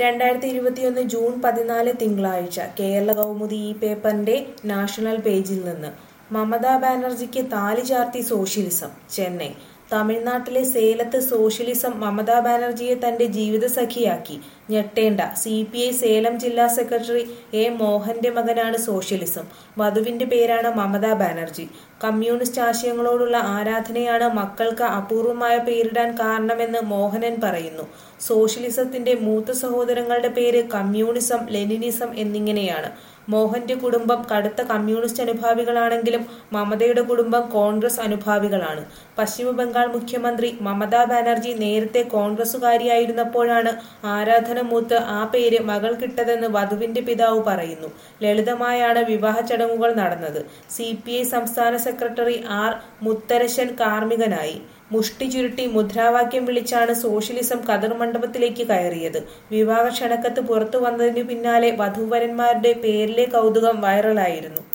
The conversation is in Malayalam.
രണ്ടായിരത്തി ഇരുപത്തിയൊന്ന് ജൂൺ പതിനാല് തിങ്കളാഴ്ച കേരള കൗമുദി ഈ പേപ്പറിന്റെ നാഷണൽ പേജിൽ നിന്ന് മമതാ ബാനർജിക്ക് താലി ചാർത്തി സോഷ്യലിസം ചെന്നൈ തമിഴ്നാട്ടിലെ സേലത്ത് സോഷ്യലിസം മമതാ ബാനർജിയെ തന്റെ ജീവിതസഖിയാക്കി ഞെട്ടേണ്ട സി പി ഐ സേലം ജില്ലാ സെക്രട്ടറി എ മോഹന്റെ മകനാണ് സോഷ്യലിസം വധുവിന്റെ പേരാണ് മമതാ ബാനർജി കമ്മ്യൂണിസ്റ്റ് ആശയങ്ങളോടുള്ള ആരാധനയാണ് മക്കൾക്ക് അപൂർവമായ പേരിടാൻ കാരണമെന്ന് മോഹനൻ പറയുന്നു സോഷ്യലിസത്തിന്റെ മൂത്ത സഹോദരങ്ങളുടെ പേര് കമ്മ്യൂണിസം ലെനിനിസം എന്നിങ്ങനെയാണ് മോഹന്റെ കുടുംബം കടുത്ത കമ്മ്യൂണിസ്റ്റ് അനുഭാവികളാണെങ്കിലും മമതയുടെ കുടുംബം കോൺഗ്രസ് അനുഭാവികളാണ് പശ്ചിമ ബംഗാൾ മുഖ്യമന്ത്രി മമതാ ബാനർജി നേരത്തെ കോൺഗ്രസുകാരിയായിരുന്നപ്പോഴാണ് ആരാധന മൂത്ത് ആ പേര് മകൾക്കിട്ടതെന്ന് വധുവിന്റെ പിതാവ് പറയുന്നു ലളിതമായാണ് വിവാഹ ചടങ്ങുകൾ നടന്നത് സി സംസ്ഥാന സെക്രട്ടറി ആർ മുത്തരശൻ കാർമ്മികനായി മുഷ്ടി ചുരുട്ടി മുദ്രാവാക്യം വിളിച്ചാണ് സോഷ്യലിസം കതിർ മണ്ഡപത്തിലേക്ക് കയറിയത് വിവാഹ ക്ഷണക്കത്ത് പുറത്തു വന്നതിനു പിന്നാലെ വധൂവരന്മാരുടെ പേരിലെ കൗതുകം വൈറലായിരുന്നു